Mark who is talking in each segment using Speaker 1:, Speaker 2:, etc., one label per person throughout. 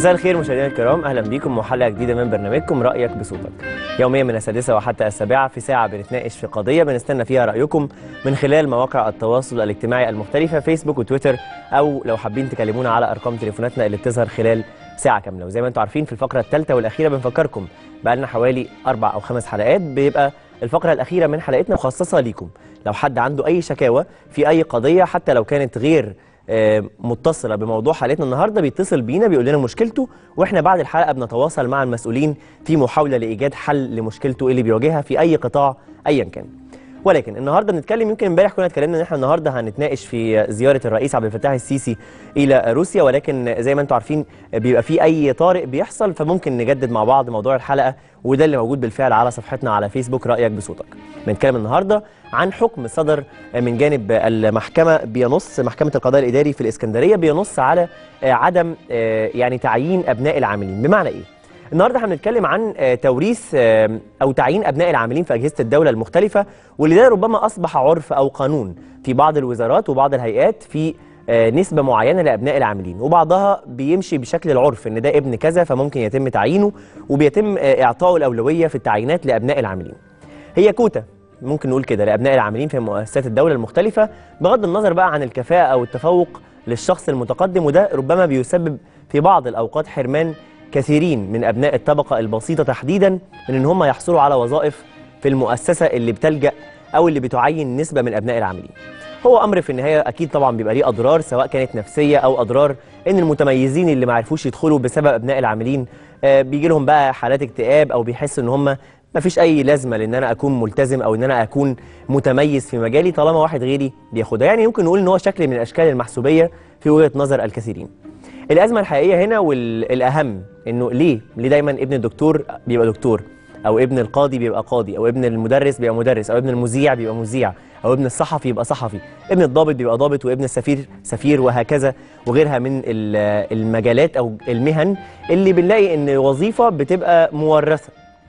Speaker 1: مساء الخير مشاهدينا الكرام اهلا بيكم وحلقه جديده من برنامجكم رايك بصوتك يوميا من السادسه وحتى السابعه في ساعه بنتناقش في قضيه بنستنى فيها رايكم من خلال مواقع التواصل الاجتماعي المختلفه فيسبوك وتويتر او لو حابين تكلمونا على ارقام تليفوناتنا اللي بتظهر خلال ساعه كامله وزي ما انتم عارفين في الفقره الثالثه والاخيره بنفكركم بقى لنا حوالي اربع او خمس حلقات بيبقى الفقره الاخيره من حلقتنا مخصصه ليكم لو حد عنده اي شكاوى في اي قضيه حتى لو كانت غير آه، متصله بموضوع حلقتنا النهارده بيتصل بينا بيقول لنا مشكلته واحنا بعد الحلقه بنتواصل مع المسؤولين في محاوله لايجاد حل لمشكلته اللي بيواجهها في اي قطاع ايا كان. ولكن النهارده بنتكلم يمكن امبارح كنا اتكلمنا ان احنا النهارده هنتناقش في زياره الرئيس عبد الفتاح السيسي الى روسيا ولكن زي ما انتم عارفين بيبقى في اي طارئ بيحصل فممكن نجدد مع بعض موضوع الحلقه وده اللي موجود بالفعل على صفحتنا على فيسبوك رايك بصوتك. بنتكلم النهارده عن حكم صدر من جانب المحكمه بينص محكمه القضاء الاداري في الاسكندريه بينص على عدم يعني تعيين ابناء العاملين بمعنى ايه؟ النهارده احنا بنتكلم عن آه، توريث آه، او تعيين ابناء العاملين في اجهزه الدوله المختلفه واللي ده ربما اصبح عرف او قانون في بعض الوزارات وبعض الهيئات في آه، نسبه معينه لابناء العاملين وبعضها بيمشي بشكل العرف ان ده ابن كذا فممكن يتم تعيينه وبيتم آه، اعطائه الاولويه في التعيينات لابناء العاملين هي كوتا ممكن نقول كده لابناء العاملين في مؤسسات الدوله المختلفه بغض النظر بقى عن الكفاءه او التفوق للشخص المتقدم وده ربما بيسبب في بعض الاوقات حرمان كثيرين من ابناء الطبقه البسيطه تحديدا من ان هم يحصلوا على وظائف في المؤسسه اللي بتلجا او اللي بتعين نسبه من ابناء العاملين. هو امر في النهايه اكيد طبعا بيبقى ليه اضرار سواء كانت نفسيه او اضرار ان المتميزين اللي ما عرفوش يدخلوا بسبب ابناء العاملين آه، بيجي لهم بقى حالات اكتئاب او بيحسوا ان هم ما فيش اي لازمه لان انا اكون ملتزم او ان انا اكون متميز في مجالي طالما واحد غيري بياخدها يعني يمكن نقول ان هو شكل من اشكال المحسوبيه في وجهه نظر الكثيرين. الازمه الحقيقيه هنا والاهم انه ليه ليه دايما ابن الدكتور بيبقى دكتور او ابن القاضي بيبقى قاضي او ابن المدرس بيبقى مدرس او ابن المذيع بيبقى مذيع او ابن الصحفي يبقى صحفي ابن الضابط بيبقى ضابط وابن السفير سفير وهكذا وغيرها من ال- المجالات او المهن اللي بنلاقي ان وظيفه بتبقى مورثه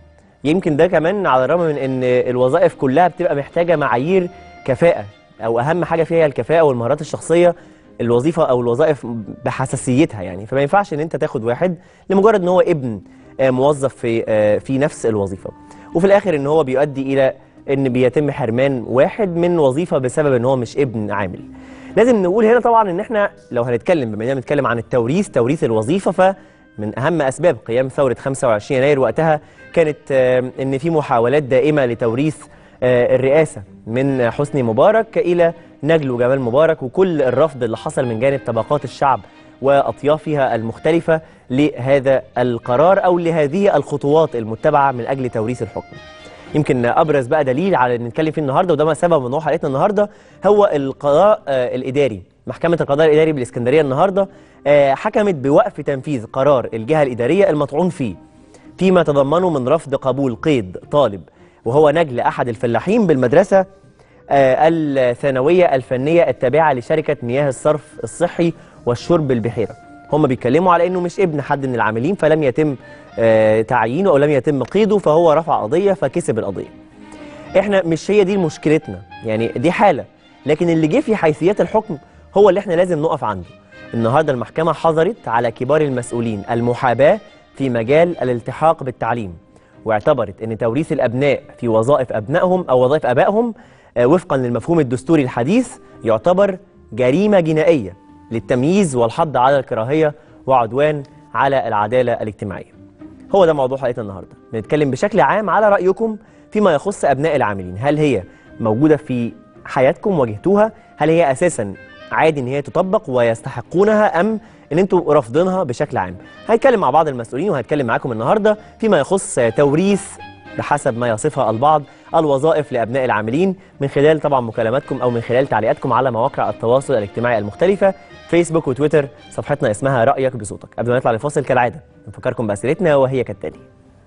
Speaker 1: يمكن ده كمان على الرغم من ان الوظائف كلها بتبقى محتاجه معايير كفاءه او اهم حاجه فيها الكفاءه والمهارات الشخصيه الوظيفه او الوظائف بحساسيتها يعني فما ينفعش ان انت تاخد واحد لمجرد ان هو ابن آه، موظف في آه، في نفس الوظيفه وفي الاخر ان هو بيؤدي الى ان بيتم حرمان واحد من وظيفه بسبب ان هو مش ابن عامل لازم نقول هنا طبعا ان احنا لو هنتكلم بما اننا بنتكلم عن التوريث توريث الوظيفه فمن اهم اسباب قيام ثوره 25 يناير وقتها كانت آه، ان في محاولات دائمه لتوريث آه، الرئاسه من حسني مبارك الى نجل وجمال مبارك وكل الرفض اللي حصل من جانب طبقات الشعب واطيافها المختلفه لهذا القرار او لهذه الخطوات المتبعه من اجل توريث الحكم. يمكن ابرز بقى دليل على اللي نتكلم فيه النهارده وده ما سبب موضوع حلقتنا النهارده هو القضاء آه، الاداري محكمه القضاء الاداري بالاسكندريه النهارده آه، حكمت بوقف تنفيذ قرار الجهه الاداريه المطعون فيه فيما تضمنه من رفض قبول قيد طالب وهو نجل احد الفلاحين بالمدرسه آه، الثانويه الفنيه التابعه لشركه مياه الصرف الصحي والشرب البحيره هم بيتكلموا على انه مش ابن حد من العاملين فلم يتم آه، تعيينه او لم يتم قيده فهو رفع قضيه فكسب القضيه احنا مش هي دي مشكلتنا يعني دي حاله لكن اللي جه في حيثيات الحكم هو اللي احنا لازم نقف عنده النهارده المحكمه حظرت على كبار المسؤولين المحاباه في مجال الالتحاق بالتعليم واعتبرت ان توريث الابناء في وظائف ابنائهم او وظائف ابائهم آه، وفقا للمفهوم الدستوري الحديث يعتبر جريمه جنائيه للتمييز والحض على الكراهيه وعدوان على العداله الاجتماعيه هو ده موضوع حلقتنا النهارده بنتكلم بشكل عام على رايكم فيما يخص ابناء العاملين هل هي موجوده في حياتكم واجهتوها هل هي اساسا عادي ان هي تطبق ويستحقونها ام ان انتوا رافضينها بشكل عام هنتكلم مع بعض المسؤولين وهنتكلم معاكم النهارده فيما يخص توريث بحسب ما يصفها البعض الوظائف لابناء العاملين من خلال طبعا مكالماتكم او من خلال تعليقاتكم على مواقع التواصل الاجتماعي المختلفه فيسبوك وتويتر صفحتنا اسمها رايك بصوتك قبل ما نطلع لفاصل كالعاده نفكركم باسئلتنا وهي كالتالي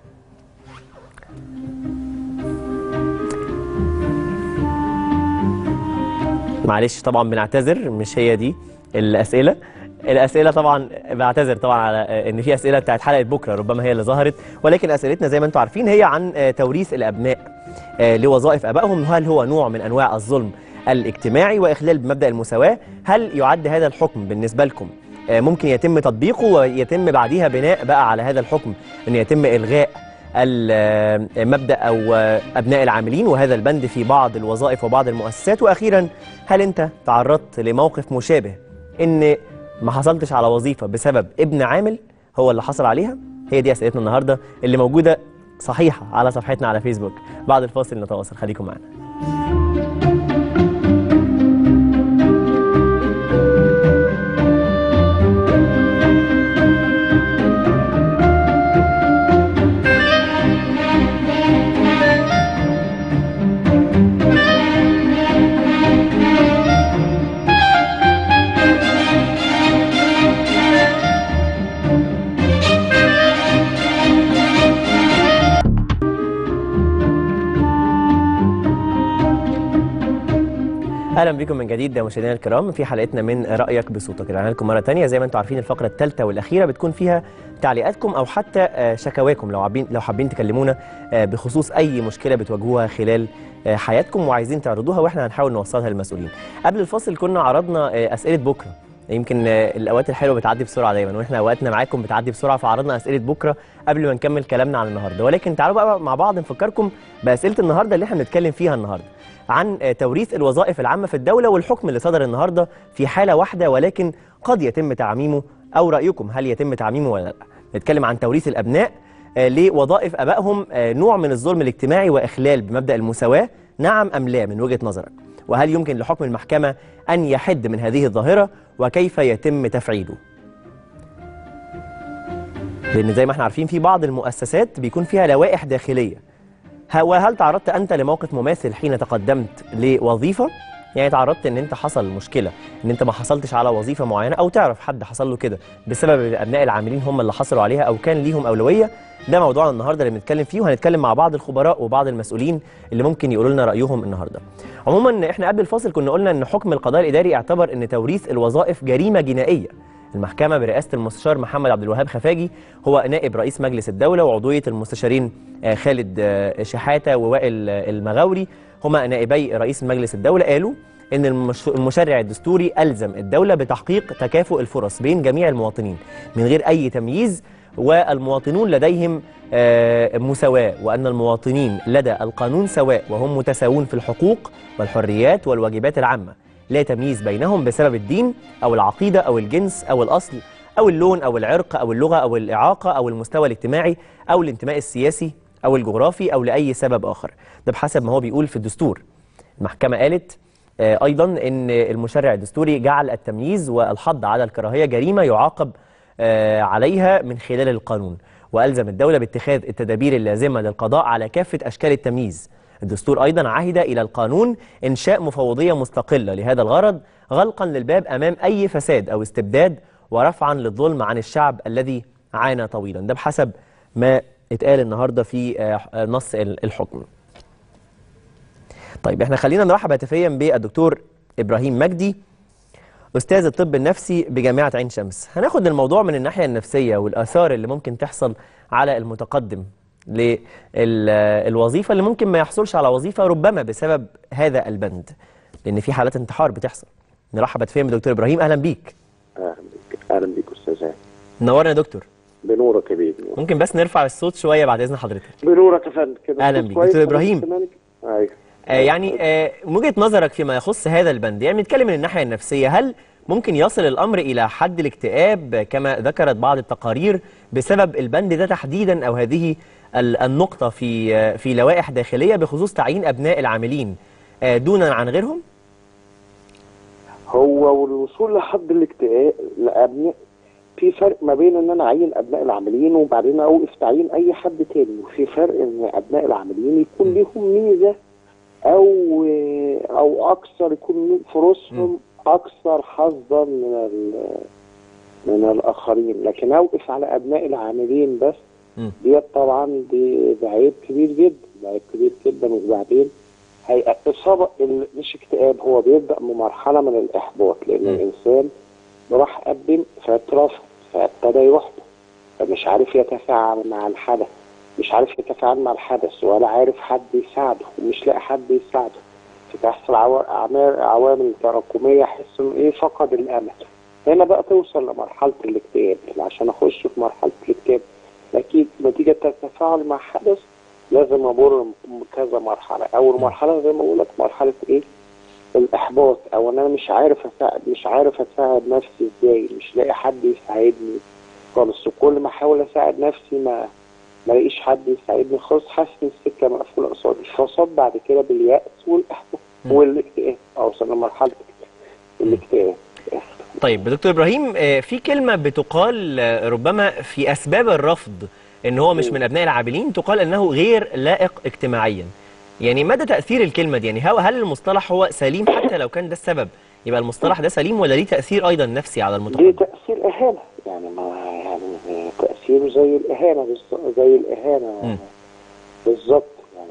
Speaker 1: معلش طبعا بنعتذر مش هي دي الاسئله الاسئله طبعا بعتذر طبعا على ان في اسئله بتاعت حلقه بكره ربما هي اللي ظهرت ولكن اسئلتنا زي ما انتم عارفين هي عن آه، توريث الابناء آه، لوظائف ابائهم هل هو نوع من انواع الظلم الاجتماعي واخلال بمبدا المساواه هل يعد هذا الحكم بالنسبه لكم آه، ممكن يتم تطبيقه ويتم بعديها بناء بقى على هذا الحكم ان يتم الغاء المبدا او آه، ابناء العاملين وهذا البند في بعض الوظائف وبعض المؤسسات واخيرا هل انت تعرضت لموقف مشابه ان ما حصلتش على وظيفه بسبب ابن عامل هو اللي حصل عليها هي دي اسئلتنا النهارده اللي موجوده صحيحه على صفحتنا على فيسبوك بعد الفاصل نتواصل خليكم معنا اهلا بكم من جديد مشاهدينا الكرام في حلقتنا من رايك بصوتك رجعنا لكم مره ثانيه زي ما انتم عارفين الفقره الثالثه والاخيره بتكون فيها تعليقاتكم او حتى آه، شكاواكم لو حابين لو حابين تكلمونا آه، بخصوص اي مشكله بتواجهوها خلال آه، حياتكم وعايزين تعرضوها واحنا هنحاول نوصلها للمسؤولين قبل الفاصل كنا عرضنا اسئله بكره يمكن الاوقات الحلوه بتعدي بسرعه دايما واحنا اوقاتنا معاكم بتعدي بسرعه فعرضنا اسئله بكره قبل ما نكمل كلامنا عن النهارده ولكن تعالوا بقى مع بعض نفكركم باسئله النهارده اللي احنا بنتكلم فيها النهارده عن توريث الوظائف العامة في الدولة والحكم اللي صدر النهاردة في حالة واحدة ولكن قد يتم تعميمه أو رأيكم هل يتم تعميمه ولا لا نتكلم عن توريث الأبناء آه، لوظائف أبائهم آه، نوع من الظلم الاجتماعي وإخلال بمبدأ المساواة نعم أم لا من وجهة نظرك وهل يمكن لحكم المحكمة أن يحد من هذه الظاهرة وكيف يتم تفعيله لأن زي ما احنا عارفين في بعض المؤسسات بيكون فيها لوائح داخلية وهل تعرضت أنت لموقف مماثل حين تقدمت لوظيفة؟ يعني تعرضت ان انت حصل مشكله ان انت ما حصلتش على وظيفه معينه او تعرف حد حصل له كده بسبب ابناء العاملين هم اللي حصلوا عليها او كان ليهم اولويه ده موضوعنا النهارده اللي بنتكلم فيه وهنتكلم مع بعض الخبراء وبعض المسؤولين اللي ممكن يقولوا لنا رايهم النهارده. عموما احنا قبل الفاصل كنا قلنا ان حكم القضاء الاداري اعتبر ان توريث الوظائف جريمه جنائيه المحكمة برئاسة المستشار محمد عبد الوهاب خفاجي هو نائب رئيس مجلس الدولة وعضوية المستشارين آه، خالد آه، شحاتة ووائل آه، المغاوري هما نائبي رئيس مجلس الدولة قالوا ان المشرع الدستوري الزم الدوله بتحقيق تكافؤ الفرص بين جميع المواطنين من غير اي تمييز والمواطنون لديهم مساواه وان المواطنين لدى القانون سواء وهم متساوون في الحقوق والحريات والواجبات العامه لا تمييز بينهم بسبب الدين أو العقيدة أو الجنس أو الأصل أو اللون أو العرق أو اللغة أو الإعاقة أو المستوى الاجتماعي أو الانتماء السياسي أو الجغرافي أو لأي سبب آخر ده بحسب ما هو بيقول في الدستور المحكمة قالت آه، أيضا أن المشرع الدستوري جعل التمييز والحض على الكراهية جريمة يعاقب آه، عليها من خلال القانون وألزم الدولة باتخاذ التدابير اللازمة للقضاء على كافة أشكال التمييز الدستور أيضا عهد إلى القانون إنشاء مفوضية مستقلة لهذا الغرض غلقا للباب أمام أي فساد أو استبداد ورفعا للظلم عن الشعب الذي عانى طويلا ده بحسب ما اتقال النهاردة في آه، نص الحكم طيب احنا خلينا نرحب هاتفيا بالدكتور إبراهيم مجدي أستاذ الطب النفسي بجامعة عين شمس هناخد الموضوع من الناحية النفسية والآثار اللي ممكن تحصل على المتقدم للوظيفه اللي ممكن ما يحصلش على وظيفه ربما بسبب هذا البند لان في حالات انتحار بتحصل نرحب بتفهم دكتور ابراهيم اهلا بيك
Speaker 2: اهلا بيك اهلا بيك استاذ
Speaker 1: نورنا يا دكتور
Speaker 2: بنورك يا بيه
Speaker 1: ممكن بس نرفع الصوت شويه بعد اذن حضرتك
Speaker 2: بنورك يا فندم
Speaker 1: كده اهلا بيك دكتور ابراهيم ايوه آه يعني آه وجهه نظرك فيما يخص هذا البند يعني بنتكلم من الناحيه النفسيه هل ممكن يصل الامر الى حد الاكتئاب كما ذكرت بعض التقارير بسبب البند ده تحديدا او هذه النقطة في في لوائح داخلية بخصوص تعيين أبناء العاملين آه، دونا عن غيرهم؟
Speaker 2: هو والوصول لحد الاكتئاب لأبناء في فرق ما بين ان انا اعين ابناء العاملين وبعدين اوقف تعيين اي حد تاني وفي فرق ان ابناء العاملين يكون ليهم ميزه او او اكثر يكون فرصهم اكثر حظا من من الاخرين لكن اوقف على ابناء العاملين بس ديت طبعا دي عيب كبير جدا عيب كبير جدا وبعدين هي اصابه مش اكتئاب هو بيبدا بمرحله من الاحباط لان م. الانسان راح قدم فاترفض فابتدى يحبط فمش عارف يتفاعل مع الحدث مش عارف يتفاعل مع الحدث ولا عارف حد يساعده ومش لاقي حد يساعده فتحصل عوامل عوامل تراكميه يحس انه ايه فقد الامل هنا بقى توصل لمرحله الاكتئاب عشان اخش في مرحله الاكتئاب اكيد نتيجه التفاعل مع حدث لازم امر بكذا مرحله اول مرحله زي ما بقول لك مرحله ايه الاحباط او ان انا مش عارف اساعد مش عارف اساعد نفسي ازاي مش لاقي حد يساعدني خالص وكل ما احاول اساعد نفسي ما ما لاقيش حد يساعدني خالص حاسس ان السكه مقفوله قصادي فصاب بعد كده باليأس والاحباط
Speaker 1: م.
Speaker 2: والاكتئاب اوصل لمرحله الاكتئاب
Speaker 1: طيب دكتور ابراهيم آه، في كلمه بتقال آه، ربما في اسباب الرفض ان هو مش
Speaker 2: مم.
Speaker 1: من ابناء العاملين تقال انه غير لائق اجتماعيا يعني مدى تاثير الكلمه دي يعني هو- هل المصطلح هو سليم حتى لو كان ده السبب يبقى المصطلح ده سليم ولا ليه تاثير ايضا نفسي على
Speaker 2: دي
Speaker 1: المتقدم
Speaker 2: تأثير إهانة يعني ما يعني تأثيره زي الإهانة بالظ- زي الإهانة
Speaker 1: مم.
Speaker 2: بالظبط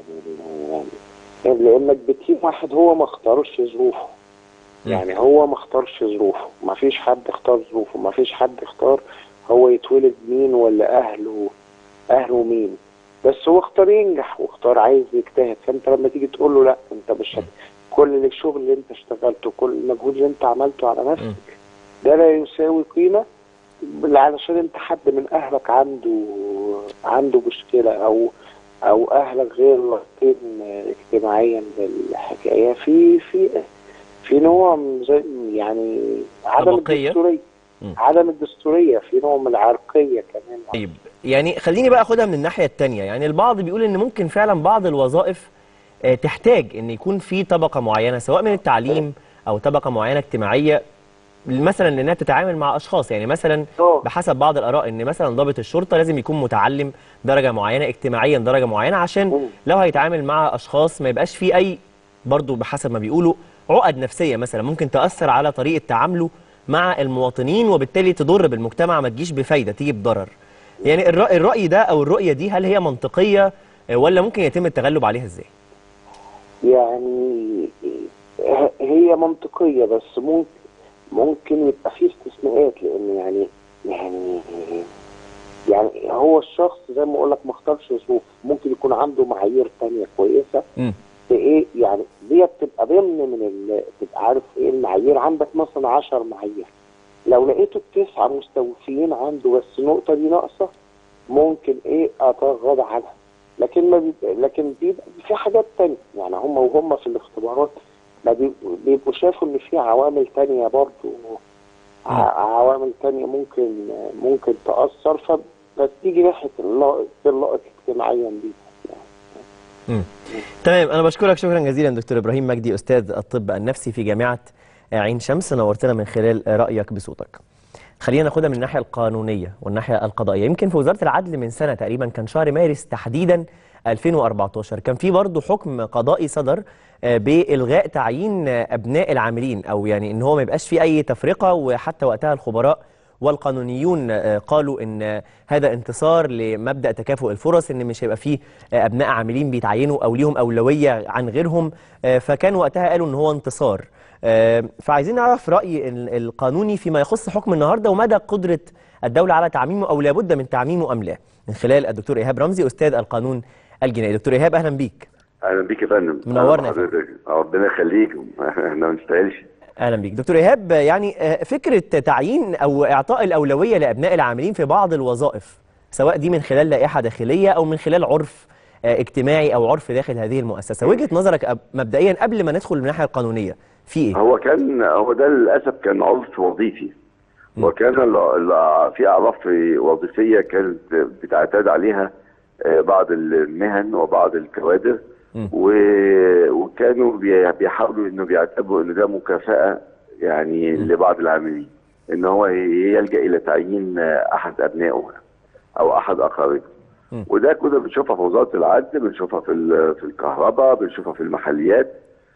Speaker 2: يعني يعني لأنك بتجيب واحد هو ما اختارش ظروفه
Speaker 1: مم.
Speaker 2: يعني هو ما اختارش ظروفه ما فيش حد اختار ظروفه ما فيش حد اختار هو يتولد مين ولا أهله أهله مين بس هو اختار ينجح واختار عايز يجتهد فانت لما تيجي تقول له لا انت مش هت... كل الشغل اللي انت اشتغلته كل المجهود اللي انت عملته على
Speaker 1: مم.
Speaker 2: نفسك ده لا يساوي قيمة علشان انت حد من اهلك عنده عنده مشكلة او او اهلك غير لاقين اجتماعيا بالحكاية في في في نوع من زي يعني عدم
Speaker 1: طبقية.
Speaker 2: الدستورية
Speaker 1: مم.
Speaker 2: عدم الدستورية في نوع من العرقية كمان
Speaker 1: طيب يعني خليني بقى اخدها من الناحيه الثانيه يعني البعض بيقول ان ممكن فعلا بعض الوظائف آه، تحتاج ان يكون في طبقه معينه سواء من التعليم او طبقه معينه اجتماعيه مثلا انها تتعامل مع اشخاص يعني مثلا
Speaker 2: اه
Speaker 1: بحسب بعض الاراء ان مثلا ضابط الشرطه لازم يكون متعلم درجه معينه اجتماعيا درجه معينه عشان
Speaker 2: مم.
Speaker 1: لو هيتعامل مع اشخاص ما يبقاش في اي برضه بحسب ما بيقولوا عقد نفسيه مثلا ممكن تاثر على طريقه تعامله مع المواطنين وبالتالي تضر بالمجتمع ما تجيش بفايده تيجي بضرر يعني الراي الراي ده او الرؤيه دي هل هي منطقيه آه، ولا ممكن يتم التغلب عليها ازاي
Speaker 2: يعني هي منطقية بس ممكن ممكن يبقى في استثناءات لأن يعني يعني يعني هو الشخص زي ما أقول لك ما اختارش ظروف ممكن يكون عنده معايير تانية كويسة
Speaker 1: مم.
Speaker 2: في إيه يعني دي بتبقى ضمن من ال... تبقى عارف إيه المعايير عندك مثلا 10 معايير لو لقيته تسعة مستوفيين عنده بس النقطة دي ناقصة ممكن إيه أتغاضى عنها لكن ما بيبقى لكن بيبقى في حاجات تانية يعني هم وهم في الاختبارات ما بيبقوا, بيبقوا شافوا ان في عوامل تانية برضو ع- عوامل تانية ممكن ممكن تأثر فبس تيجي ناحية اللائق اللائق اجتماعيا دي
Speaker 1: تمام انا بشكرك شكرا جزيلا دكتور ابراهيم مجدي استاذ الطب النفسي في جامعه عين شمس نورتنا من خلال رايك بصوتك خلينا ناخدها من الناحيه القانونيه والناحيه القضائيه يمكن في وزاره العدل من سنه تقريبا كان شهر مارس تحديدا 2014 كان في برضه حكم قضائي صدر آه، بالغاء تعيين آه، ابناء العاملين او يعني ان هو ما يبقاش في اي تفرقه وحتى وقتها الخبراء والقانونيون آه، قالوا ان آه، هذا انتصار لمبدا تكافؤ الفرص ان مش هيبقى فيه آه، ابناء عاملين بيتعينوا او ليهم اولويه عن غيرهم آه، فكان وقتها قالوا ان هو انتصار آه، فعايزين نعرف راي ال- القانوني فيما يخص حكم النهارده ومدى قدره الدوله على تعميمه او لابد من تعميمه ام لا من خلال الدكتور ايهاب رمزي استاذ القانون الجنائي دكتور ايهاب اهلا بيك
Speaker 3: اهلا بيك يا فندم
Speaker 1: منورنا يا
Speaker 3: أهلا بحضرتك. ربنا يخليك احنا ما نستاهلش
Speaker 1: اهلا بيك دكتور ايهاب يعني آه، فكره تعيين او اعطاء الاولويه لابناء العاملين في بعض الوظائف سواء دي من خلال لائحه داخليه او من خلال عرف آه، اجتماعي او عرف داخل هذه المؤسسه وجهه نظرك أب- مبدئيا قبل ما ندخل من الناحيه القانونيه في ايه
Speaker 3: هو كان هو ده للاسف كان عرف وظيفي وكان ال- ال- في اعراف وظيفيه كانت بتعتاد عليها آه، بعض المهن وبعض الكوادر
Speaker 1: م.
Speaker 3: و- وكانوا بي- بيحاولوا انه بيعتبروا ان ده مكافاه يعني لبعض العاملين ان هو ي- يلجا الى تعيين آه، احد ابنائه او احد اقاربه
Speaker 1: م.
Speaker 3: وده كنا بنشوفها في وزاره العدل بنشوفها في ال- في الكهرباء بنشوفها في المحليات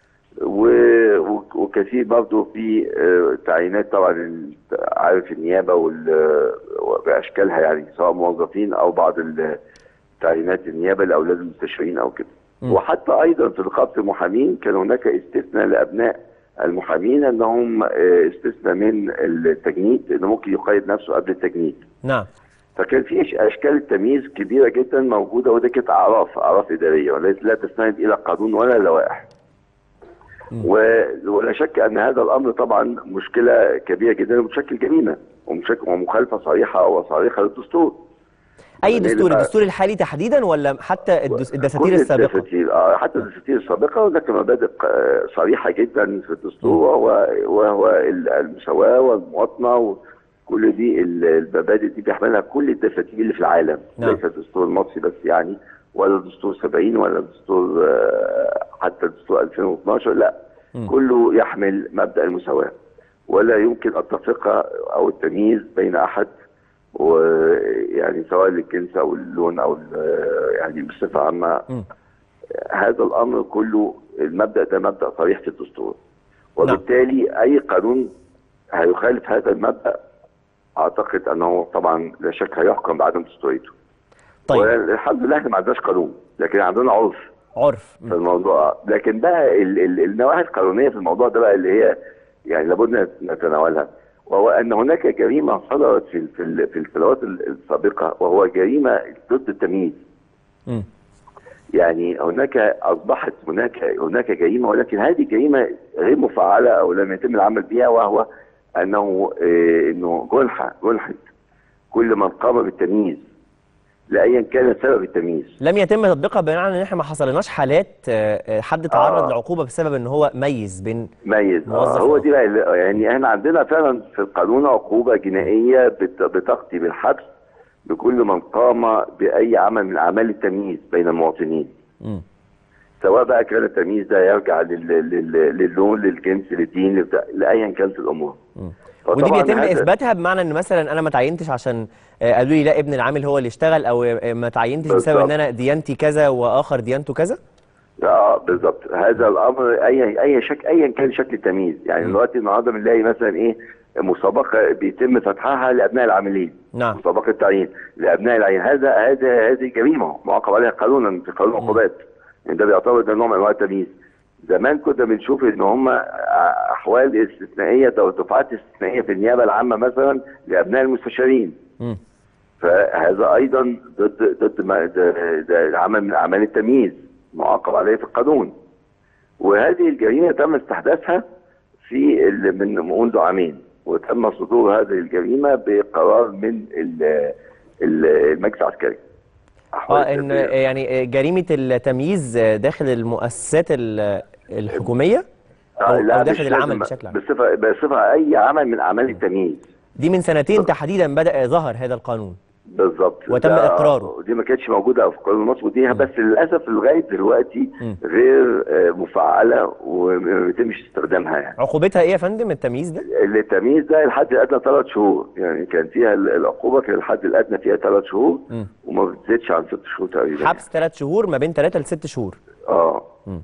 Speaker 3: و- وك- وكثير برضه في آه، تعيينات طبعا ال- عارف النيابه وال- باشكالها يعني سواء موظفين او بعض ال- تعيينات النيابه لاولاد المستشارين او كده
Speaker 1: م.
Speaker 3: وحتى ايضا في نقابه المحامين كان هناك استثناء لابناء المحامين انهم آه، استثناء من التجنيد انه ممكن يقيد نفسه قبل التجنيد
Speaker 1: نعم
Speaker 3: فكان في أش- اشكال تمييز كبيره جدا موجوده وده كانت اعراف اعراف اداريه وليس لا تستند الى قانون ولا لوائح و- ولا شك ان هذا الامر طبعا مشكله كبيره جدا ومشكل جريمه ومشكل ومخالفه صريحه وصريحه للدستور
Speaker 1: اي
Speaker 3: يعني
Speaker 1: دستور
Speaker 3: بقى-
Speaker 1: الدستور الحالي تحديدا ولا حتى الدس- الدساتير
Speaker 3: كل
Speaker 1: السابقه
Speaker 3: الدساتير آه حتى الدساتير السابقه هناك مبادئ آه، صريحه جدا في الدستور وهو وهو ال- المساواه والمواطنه وكل دي ال- المبادئ دي بيحملها كل الدساتير اللي في العالم
Speaker 1: نعم.
Speaker 3: ليس الدستور المصري بس يعني ولا الدستور 70 ولا الدستور آه، حتى الدستور 2012 لا
Speaker 1: مم.
Speaker 3: كله يحمل مبدا المساواه ولا يمكن التفرقه او التمييز بين احد ويعني سواء للجنس او اللون او ال- يعني بصفه عامه
Speaker 1: مم.
Speaker 3: هذا الامر كله المبدا ده مبدا صريح في الدستور وبالتالي اي قانون هيخالف هذا المبدا اعتقد انه طبعا لا شك هيحكم بعدم دستوريته
Speaker 1: طيب
Speaker 3: والحمد لله احنا ما عندناش قانون لكن عندنا عرف
Speaker 1: عرف
Speaker 3: في الموضوع لكن بقى ال ال النواحي القانونيه في الموضوع ده بقى اللي هي يعني لابد نتناولها وهو ان هناك جريمه صدرت في ال- في ال- في السنوات ال- السابقه وهو جريمه ضد التمييز
Speaker 1: مم.
Speaker 3: يعني هناك اصبحت هناك هناك جريمه ولكن هذه جريمه غير مفعله او لم يتم العمل بها وهو انه آه، انه جنحه جنحت كل من قام بالتمييز لايا كان سبب التمييز
Speaker 1: لم يتم تطبيقها بمعنى ان احنا ما حصلناش حالات آه، آه، حد تعرض
Speaker 3: آه.
Speaker 1: لعقوبه بسبب ان هو ميز بين
Speaker 3: ميز
Speaker 1: موظف
Speaker 3: آه هو
Speaker 1: أو-
Speaker 3: دي بقى اللي- يعني احنا عندنا فعلا في القانون عقوبه جنائيه بت- بتقضي بالحبس بكل من قام باي عمل من اعمال التمييز بين المواطنين
Speaker 1: مم.
Speaker 3: سواء بقى كان التمييز ده يرجع لل- لل- للون للجنس للدين لبتاع- لايا كانت الامور
Speaker 1: مم. ودي
Speaker 3: فطبعاً
Speaker 1: بيتم
Speaker 3: هذا-
Speaker 1: اثباتها بمعنى ان مثلا انا ما تعينتش عشان آه، قالوا لي لا ابن العامل هو اللي اشتغل او آه، ما تعينتش بسبب ان
Speaker 3: بالظبط.
Speaker 1: انا ديانتي كذا واخر ديانته كذا
Speaker 3: اه بالظبط هذا الامر اي اي شك ايا كان شكل التمييز يعني
Speaker 1: م.
Speaker 3: دلوقتي النهارده بنلاقي مثلا ايه مسابقه بيتم فتحها لابناء العاملين
Speaker 1: نعم
Speaker 3: مسابقه تعيين لابناء العين هذا هذا هذه جريمه معاقب عليها قانونا في قانون العقوبات يعني ده بيعتبر ده نوع من انواع التمييز زمان كنا بنشوف ان هم احوال استثنائيه او دفعات استثنائيه في النيابه العامه مثلا لابناء المستشارين
Speaker 1: مم.
Speaker 3: فهذا ايضا ضد ضد ما ده, ده عمل من اعمال التمييز معاقب عليه في القانون وهذه الجريمه تم استحداثها في ال- من منذ عامين وتم صدور هذه الجريمه بقرار من ال- ال- المجلس العسكري
Speaker 1: اه ان آه، يعني آه، جريمه التمييز آه، داخل المؤسسات ال- الحكوميه
Speaker 3: آه،
Speaker 1: أو-
Speaker 3: لا،
Speaker 1: أو
Speaker 3: مش
Speaker 1: داخل العمل
Speaker 3: لازم
Speaker 1: بشكل عام.
Speaker 3: بصفه بصفه اي عمل من اعمال التمييز
Speaker 1: دي من سنتين تحديدا بدا ظهر هذا القانون
Speaker 3: بالظبط
Speaker 1: وتم
Speaker 3: ده-
Speaker 1: إقراره.
Speaker 3: دي ما كانتش موجوده في قانون مصر ودي بس للاسف لغايه دلوقتي
Speaker 1: مم.
Speaker 3: غير آه، مفعله وما بيتمش استخدامها يعني
Speaker 1: عقوبتها ايه يا فندم التمييز ده
Speaker 3: التمييز ده الحد الادنى ثلاث شهور يعني كان فيها ال- العقوبه كان الحد الادنى فيها ثلاث شهور
Speaker 1: مم.
Speaker 3: وما بتزيدش عن ست شهور تقريبا
Speaker 1: حبس ثلاث شهور ما بين ثلاثة لست شهور
Speaker 3: اه
Speaker 1: مم.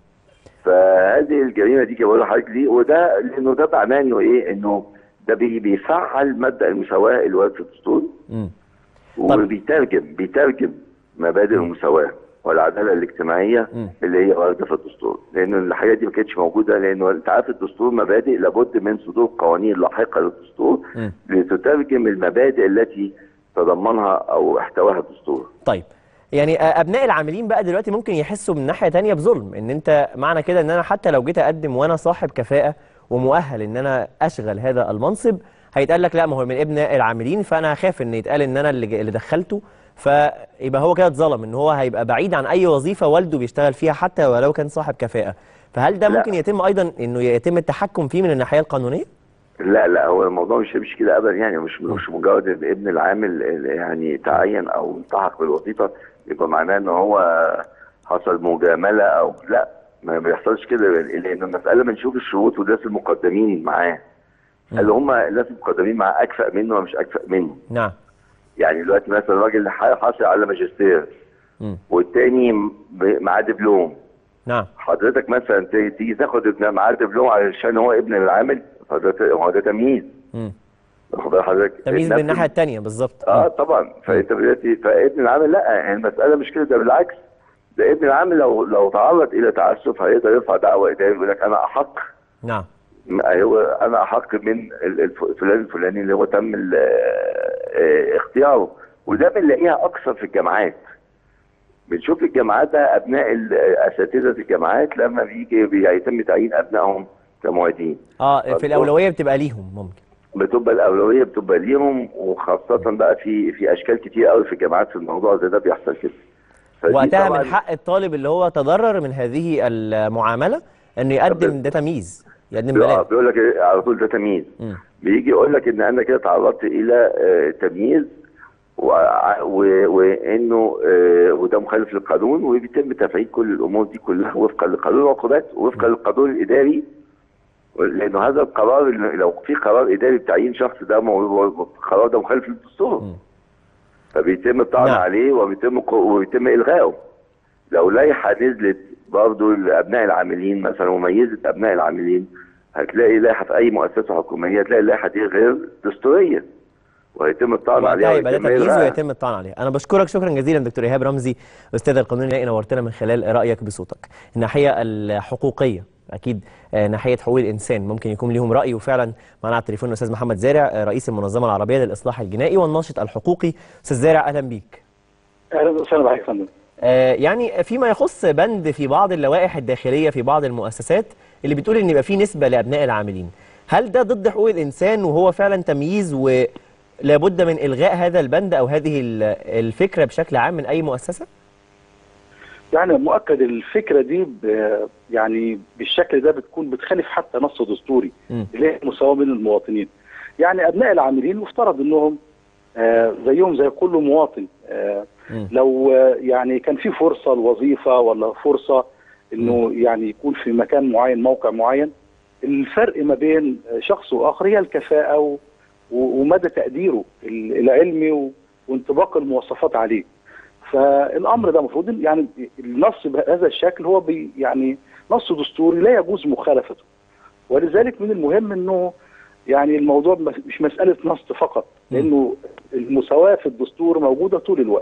Speaker 3: فهذه الجريمه دي بقول لحضرتك دي وده لانه ده معناه انه ايه انه ده بي- بيفعل مبدا المساواه اللي ورد في الدستور
Speaker 1: مم.
Speaker 3: وبيترجم بيترجم مبادئ المساواه والعداله الاجتماعيه
Speaker 1: مم.
Speaker 3: اللي هي وارده في الدستور لان الحاجات دي ما كانتش موجوده لانه انت عارف الدستور مبادئ لابد من صدور قوانين لاحقه للدستور
Speaker 1: مم.
Speaker 3: لتترجم المبادئ التي تضمنها او احتواها الدستور
Speaker 1: طيب يعني آه، ابناء العاملين بقى دلوقتي ممكن يحسوا من ناحيه تانية بظلم ان انت معنى كده ان انا حتى لو جيت اقدم وانا صاحب كفاءه ومؤهل ان انا اشغل هذا المنصب هيتقال لك لا ما هو من ابناء العاملين فانا هخاف ان يتقال ان انا اللي اللي دخلته فيبقى هو كده اتظلم ان هو هيبقى بعيد عن اي وظيفه والده بيشتغل فيها حتى ولو كان صاحب كفاءه فهل ده
Speaker 3: لا.
Speaker 1: ممكن يتم ايضا انه يتم التحكم فيه من الناحيه القانونيه
Speaker 3: لا لا هو الموضوع مش مش كده ابدا يعني مش مش مجرد ان ابن العامل يعني تعين او التحق بالوظيفه يبقى معناه ان هو حصل مجامله او لا ما بيحصلش كده لان المساله بنشوف الشروط والناس المقدمين معاه اللي هم الناس المقدمين معاه اكفأ منه ومش اكفأ منه
Speaker 1: نعم
Speaker 3: يعني دلوقتي مثلا راجل حاصل على ماجستير
Speaker 1: مم.
Speaker 3: والتاني ب- معاه دبلوم
Speaker 1: نعم
Speaker 3: حضرتك مثلا ت- تيجي تاخد ابن معاه دبلوم علشان هو ابن العامل فده هو ده تمييز
Speaker 1: مم.
Speaker 3: واخد بال حضرتك
Speaker 1: تمييز من
Speaker 3: نفس-
Speaker 1: الناحيه الثانيه بالظبط
Speaker 3: اه طبعا فانت دلوقتي فابن العامل لا يعني المساله مش كده ده بالعكس ده ابن العامل لو لو تعرض الى تعسف هيقدر يرفع دعوه اداريه يقول لك انا احق
Speaker 1: نعم
Speaker 3: هو انا احق من ال- الف- فلان الفلاني اللي هو تم ال- آه، اختياره وده بنلاقيها اكثر في الجامعات بنشوف الجامعات بقى ابناء ال- اساتذه الجامعات لما بيجي بيتم تعيين ابنائهم كمعيدين
Speaker 1: اه في الاولويه بتبقى ليهم ممكن
Speaker 3: بتبقى الاولويه بتبقى ليهم وخاصه بقى في في اشكال كتير قوي في الجامعات في الموضوع زي ده بيحصل كده فدي
Speaker 1: وقتها
Speaker 3: طبعاً
Speaker 1: من حق الطالب اللي هو تضرر من هذه المعامله انه يقدم
Speaker 3: طب-
Speaker 1: ده تمييز يقدم
Speaker 3: بيقع-
Speaker 1: بلاغ
Speaker 3: بيقول لك إيه؟ على طول ده تمييز
Speaker 1: مم.
Speaker 3: بيجي يقول لك ان انا كده تعرضت الى آه، تمييز وع- و- وانه آه، وده مخالف للقانون وبيتم تفعيل كل الامور دي كلها وفقا لقانون العقوبات وفقا للقانون الاداري لانه هذا القرار اللي- لو في قرار اداري بتعيين شخص ده مو- القرار ده مخالف للدستور
Speaker 1: مم.
Speaker 3: فبيتم الطعن
Speaker 1: نعم.
Speaker 3: عليه وبيتم ق- وبيتم الغائه لو لائحه نزلت برضه لابناء العاملين مثلا وميزت ابناء العاملين هتلاقي لائحه في اي مؤسسه حكوميه هتلاقي اللائحه دي غير دستوريه وهيتم الطعن عليها
Speaker 1: وقتها يبقى ده
Speaker 3: ويتم
Speaker 1: تمييز
Speaker 3: إلغائها.
Speaker 1: ويتم الطعن عليه انا بشكرك شكرا جزيلا دكتور ايهاب رمزي استاذ القانون النهائي نورتنا من خلال رايك بصوتك الناحيه الحقوقيه اكيد آه، ناحيه حقوق الانسان ممكن يكون ليهم راي وفعلا معنا على التليفون الاستاذ محمد زارع آه، رئيس المنظمه العربيه للاصلاح الجنائي والناشط الحقوقي استاذ زارع اهلا بيك
Speaker 4: اهلا وسهلا بحضرتك يا فندم
Speaker 1: آه، يعني فيما يخص بند في بعض اللوائح الداخليه في بعض المؤسسات اللي بتقول ان يبقى في نسبه لابناء العاملين هل ده ضد حقوق الانسان وهو فعلا تمييز ولابد من الغاء هذا البند او هذه ال- الفكره بشكل عام من اي مؤسسه
Speaker 4: يعني مؤكد الفكره دي ب- يعني بالشكل ده بتكون بتخالف حتى نص دستوري
Speaker 1: مم.
Speaker 4: اللي هي المساواه بين المواطنين يعني ابناء العاملين مفترض انهم آه زيهم زي كل مواطن آه
Speaker 1: مم.
Speaker 4: لو آه يعني كان في فرصه لوظيفه ولا فرصه انه يعني يكون في مكان معين موقع معين الفرق ما بين شخص واخر هي الكفاءه و- و- ومدى تقديره ال- العلمي و- وانطباق المواصفات عليه فالامر ده المفروض إن- يعني النص بهذا الشكل هو بي يعني نص دستوري لا يجوز مخالفته ولذلك من المهم انه يعني الموضوع مس- مش مساله نص فقط لانه المساواه في الدستور موجوده طول الوقت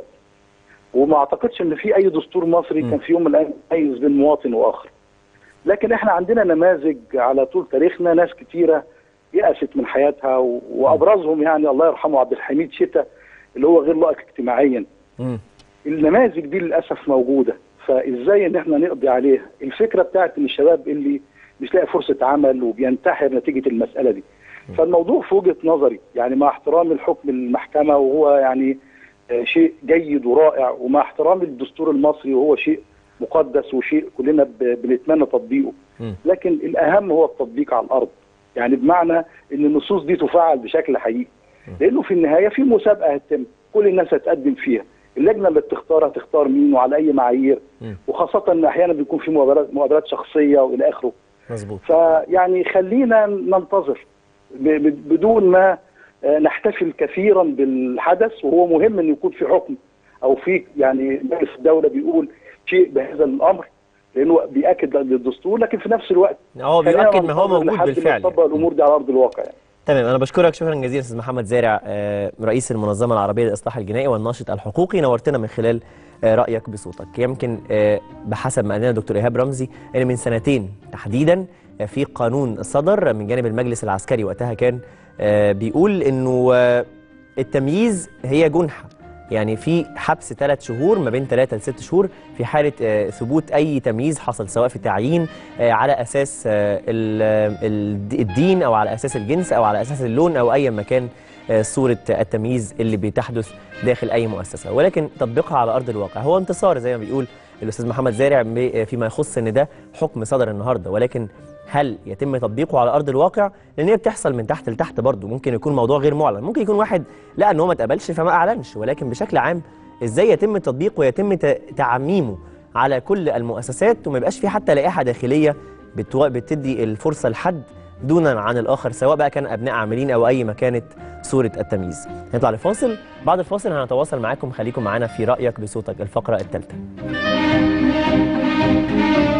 Speaker 4: وما اعتقدش ان في اي دستور مصري
Speaker 1: م.
Speaker 4: كان في يوم من الايام يميز بين مواطن واخر لكن احنا عندنا نماذج على طول تاريخنا ناس كتيره يأست من حياتها و- وابرزهم يعني الله يرحمه عبد الحميد شتا اللي هو غير لائق اجتماعيا
Speaker 1: مم.
Speaker 4: النماذج دي للاسف موجوده فازاي ان احنا نقضي عليها الفكره بتاعت ان الشباب اللي مش لاقي فرصه عمل وبينتحر نتيجه المساله دي فالموضوع في وجهه نظري يعني مع احترام الحكم المحكمه وهو يعني آه، شيء جيد ورائع ومع احترام الدستور المصري وهو شيء مقدس وشيء كلنا ب- بنتمنى تطبيقه
Speaker 1: مم.
Speaker 4: لكن الاهم هو التطبيق على الارض يعني بمعنى ان النصوص دي تفعل بشكل حقيقي لانه في النهايه في مسابقه هتتم كل الناس هتقدم فيها اللجنه اللي بتختار هتختار مين وعلى اي معايير
Speaker 1: مم.
Speaker 4: وخاصه ان احيانا بيكون في مقابلات مقابلات شخصيه والى اخره
Speaker 1: مظبوط
Speaker 4: فيعني خلينا ننتظر ب- ب- بدون ما آه، نحتفل كثيرا بالحدث وهو مهم ان يكون في حكم او في يعني مجلس الدوله بيقول شيء بهذا الامر لانه بياكد للدستور لكن في نفس الوقت
Speaker 1: هو
Speaker 4: خلينا
Speaker 1: بيؤكد ما هو
Speaker 4: ننتظر
Speaker 1: موجود
Speaker 4: لحد ما
Speaker 1: بالفعل
Speaker 4: تطبق الامور دي على ارض الواقع يعني.
Speaker 1: تمام انا بشكرك شكرا جزيلا استاذ محمد زارع آه، رئيس المنظمه العربيه للاصلاح الجنائي والناشط الحقوقي نورتنا من خلال آه، رايك بصوتك يمكن آه، بحسب ما قال لنا دكتور ايهاب رمزي ان من سنتين تحديدا آه، في قانون صدر من جانب المجلس العسكري وقتها كان آه، بيقول انه آه، التمييز هي جنحه يعني في حبس ثلاث شهور ما بين ثلاثة لست شهور في حالة آه، ثبوت أي تمييز حصل سواء في تعيين آه، على أساس آه، ال- ال- الدين أو على أساس الجنس أو على أساس اللون أو أي مكان آه، صورة التمييز اللي بتحدث داخل أي مؤسسة ولكن تطبيقها على أرض الواقع هو انتصار زي ما بيقول الأستاذ محمد زارع ب- فيما يخص إن ده حكم صدر النهاردة ولكن هل يتم تطبيقه على ارض الواقع لان هي بتحصل من تحت لتحت برضه ممكن يكون موضوع غير معلن ممكن يكون واحد لقى ان هو ما اتقبلش فما اعلنش ولكن بشكل عام ازاي يتم التطبيق ويتم ت- تعميمه على كل المؤسسات وما يبقاش في حتى لائحه داخليه بتو- بتدي الفرصه لحد دونا عن الاخر سواء بقى كان ابناء عاملين او اي ما كانت صوره التمييز نطلع لفاصل بعد الفاصل هنتواصل معاكم خليكم معانا في رايك بصوتك الفقره الثالثه